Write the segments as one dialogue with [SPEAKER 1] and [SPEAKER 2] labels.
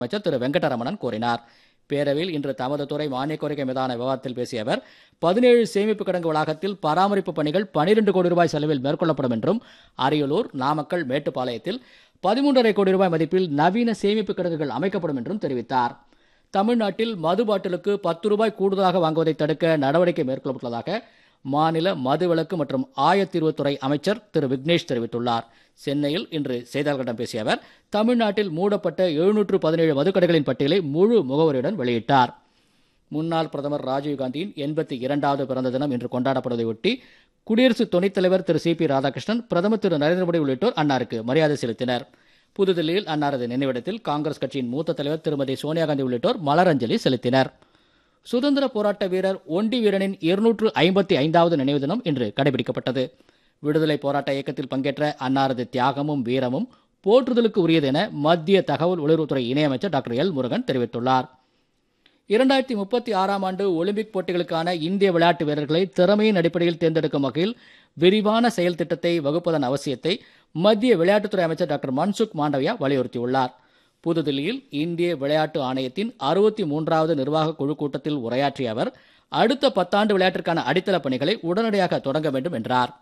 [SPEAKER 1] அமைச்சர் திரு வெங்கடரமணன் கூறினார் பேரவையில் இன்று தமது துறை மானிய கோரிக்கை மீதான விவாதத்தில் பேசிய அவர் பதினேழு சேமிப்பு கிடங்கு வளாகத்தில் பராமரிப்பு பணிகள் பனிரெண்டு கோடி ரூபாய் செலவில் மேற்கொள்ளப்படும் என்றும் அரியலூர் நாமக்கல் மேட்டுப்பாளையத்தில் பதிமூன்றரை கோடி ரூபாய் மதிப்பில் நவீன சேமிப்பு கிடங்குகள் அமைக்கப்படும் என்றும் தெரிவித்தார் தமிழ்நாட்டில் மது பாட்டிலுக்கு பத்து ரூபாய் கூடுதலாக வாங்குவதை தடுக்க நடவடிக்கை மேற்கொள்ளப்பட்டுள்ளதாக மாநில மதுவிலக்கு மற்றும் ஆயத்தீர்வுத்துறை அமைச்சர் திரு விக்னேஷ் தெரிவித்துள்ளார் சென்னையில் இன்று செய்தியாளர்களிடம் பேசிய அவர் தமிழ்நாட்டில் மூடப்பட்ட எழுநூற்று பதினேழு மதுக்கடைகளின் பட்டியலை முழு முகவரியுடன் வெளியிட்டார் முன்னாள் பிரதமர் ராஜீவ்காந்தியின் எண்பத்தி இரண்டாவது பிறந்த தினம் இன்று கொண்டாடப்படுவதையொட்டி குடியரசு துணைத் தலைவர் திரு சி பி ராதாகிருஷ்ணன் பிரதமர் திரு நரேந்திர மோடி உள்ளிட்டோர் அன்னாருக்கு மரியாதை செலுத்தினர் புதுதில்லியில் அன்னாரது நினைவிடத்தில் காங்கிரஸ் கட்சியின் மூத்த தலைவர் திருமதி சோனியா காந்தி உள்ளிட்டோர் மலரஞ்சலி செலுத்தினர் சுதந்திர போராட்ட வீரர் ஒண்டி வீரனின் இருநூற்று ஐம்பத்தி ஐந்தாவது நினைவு தினம் இன்று கடைபிடிக்கப்பட்டது விடுதலை போராட்ட இயக்கத்தில் பங்கேற்ற அன்னாரது தியாகமும் வீரமும் போற்றுதலுக்கு உரியது என மத்திய தகவல் ஒளிபரப்புத்துறை இணையமைச்சர் டாக்டர் எல் முருகன் தெரிவித்துள்ளார் இரண்டாயிரத்தி முப்பத்தி ஆறாம் ஆண்டு ஒலிம்பிக் போட்டிகளுக்கான இந்திய விளையாட்டு வீரர்களை திறமையின் அடிப்படையில் தேர்ந்தெடுக்கும் வகையில் விரிவான செயல் திட்டத்தை வகுப்பதன் அவசியத்தை மத்திய விளையாட்டுத்துறை அமைச்சர் டாக்டர் மன்சுக் மாண்டவியா வலியுறுத்தியுள்ளார் புதுதில்லியில் இந்திய விளையாட்டு ஆணையத்தின் அறுபத்தி மூன்றாவது நிர்வாக குழு கூட்டத்தில் உரையாற்றிய அவர் அடுத்த பத்தாண்டு விளையாட்டிற்கான அடித்தள பணிகளை உடனடியாக தொடங்க வேண்டும் என்றார்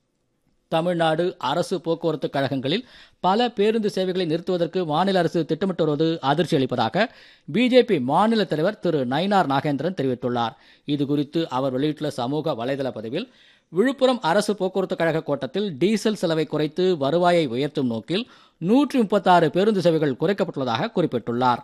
[SPEAKER 1] தமிழ்நாடு அரசு போக்குவரத்து கழகங்களில் பல பேருந்து சேவைகளை நிறுத்துவதற்கு மாநில அரசு திட்டமிட்டு வருவது அதிர்ச்சி அளிப்பதாக பிஜேபி மாநில தலைவர் திரு நயினார் நாகேந்திரன் தெரிவித்துள்ளார் இதுகுறித்து அவர் வெளியிட்டுள்ள சமூக வலைதள பதிவில் விழுப்புரம் அரசு போக்குவரத்து கழக கோட்டத்தில் டீசல் செலவை குறைத்து வருவாயை உயர்த்தும் நோக்கில் நூற்றி முப்பத்தாறு பேருந்து சேவைகள் குறைக்கப்பட்டுள்ளதாக குறிப்பிட்டுள்ளார்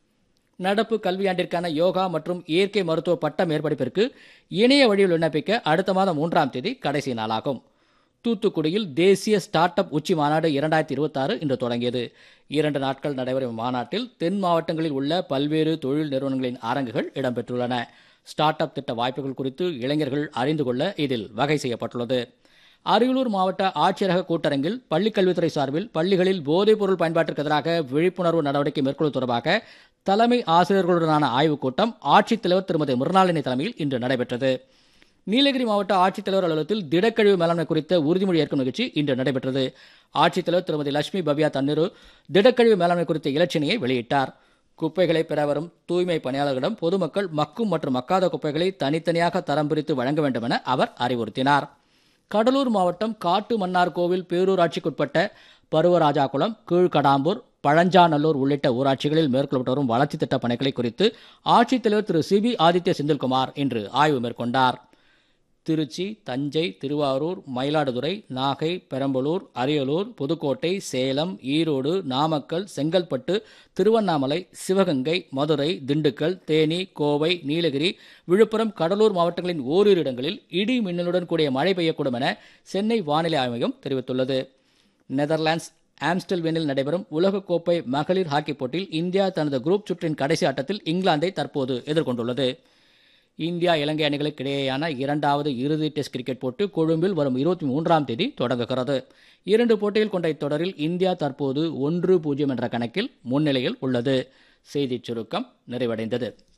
[SPEAKER 1] நடப்பு கல்வியாண்டிற்கான யோகா மற்றும் இயற்கை மருத்துவ பட்ட மேற்படிப்பிற்கு இணைய வழியில் விண்ணப்பிக்க அடுத்த மாதம் மூன்றாம் தேதி கடைசி நாளாகும் தூத்துக்குடியில் தேசிய ஸ்டார்ட் அப் உச்சி மாநாடு இரண்டாயிரத்தி இருபத்தாறு இன்று தொடங்கியது இரண்டு நாட்கள் நடைபெறும் மாநாட்டில் தென் மாவட்டங்களில் உள்ள பல்வேறு தொழில் நிறுவனங்களின் அரங்குகள் இடம்பெற்றுள்ளன ஸ்டார்ட் அப் திட்ட வாய்ப்புகள் குறித்து இளைஞர்கள் அறிந்து கொள்ள இதில் வகை செய்யப்பட்டுள்ளது அரியலூர் மாவட்ட ஆட்சியரக கூட்டரங்கில் பள்ளிக்கல்வித்துறை சார்பில் பள்ளிகளில் போதைப் பொருள் பயன்பாட்டிற்கு எதிராக விழிப்புணர்வு நடவடிக்கை மேற்கொள்வது தொடர்பாக தலைமை ஆசிரியர்களுடனான ஆய்வுக் கூட்டம் ஆட்சித்தலைவர் திருமதி மிருணாளினி தலைமையில் இன்று நடைபெற்றது நீலகிரி மாவட்ட ஆட்சித்தலைவர் அலுவலகத்தில் திடக்கழிவு மேலாண்மை குறித்த உறுதிமொழி ஏற்கும் நிகழ்ச்சி இன்று நடைபெற்றது ஆட்சித்தலைவர் திருமதி லட்சுமி பவ்யா தன்னிரு திடக்கழிவு மேலாண்மை குறித்த இலச்சினையை வெளியிட்டார் குப்பைகளை பெற வரும் தூய்மை பணியாளர்களிடம் பொதுமக்கள் மக்கும் மற்றும் மக்காத குப்பைகளை தனித்தனியாக தரம் பிரித்து வழங்க வேண்டும் என அவர் அறிவுறுத்தினார் கடலூர் மாவட்டம் காட்டு மன்னார் கோவில் பேரூராட்சிக்குட்பட்ட பருவராஜாகுளம் கீழ்கடாம்பூர் பழஞ்சாநல்லூர் உள்ளிட்ட ஊராட்சிகளில் மேற்கொள்ளப்பட்டு வரும் வளர்ச்சித் திட்டப் பணிகளை குறித்து ஆட்சித்தலைவர் திரு சிபி ஆதித்ய செந்தில்குமார் இன்று ஆய்வு மேற்கொண்டார் திருச்சி தஞ்சை திருவாரூர் மயிலாடுதுறை நாகை பெரம்பலூர் அரியலூர் புதுக்கோட்டை சேலம் ஈரோடு நாமக்கல் செங்கல்பட்டு திருவண்ணாமலை சிவகங்கை மதுரை திண்டுக்கல் தேனி கோவை நீலகிரி விழுப்புரம் கடலூர் மாவட்டங்களின் ஓரிரு இடங்களில் இடி மின்னலுடன் கூடிய மழை பெய்யக்கூடும் என சென்னை வானிலை ஆய்வு மையம் தெரிவித்துள்ளது நெதர்லாண்ட்ஸ் ஆம்ஸ்டல்வேனில் நடைபெறும் உலகக்கோப்பை மகளிர் ஹாக்கி போட்டியில் இந்தியா தனது குரூப் சுற்றின் கடைசி ஆட்டத்தில் இங்கிலாந்தை தற்போது எதிர்கொண்டுள்ளது இந்தியா இலங்கை அணிகளுக்கு இடையேயான இரண்டாவது இறுதி டெஸ்ட் கிரிக்கெட் போட்டி கொழும்பில் வரும் இருபத்தி மூன்றாம் தேதி தொடங்குகிறது இரண்டு போட்டிகள் கொண்ட இத்தொடரில் இந்தியா தற்போது ஒன்று பூஜ்ஜியம் என்ற கணக்கில் முன்னிலையில் உள்ளது செய்திச் சுருக்கம் நிறைவடைந்தது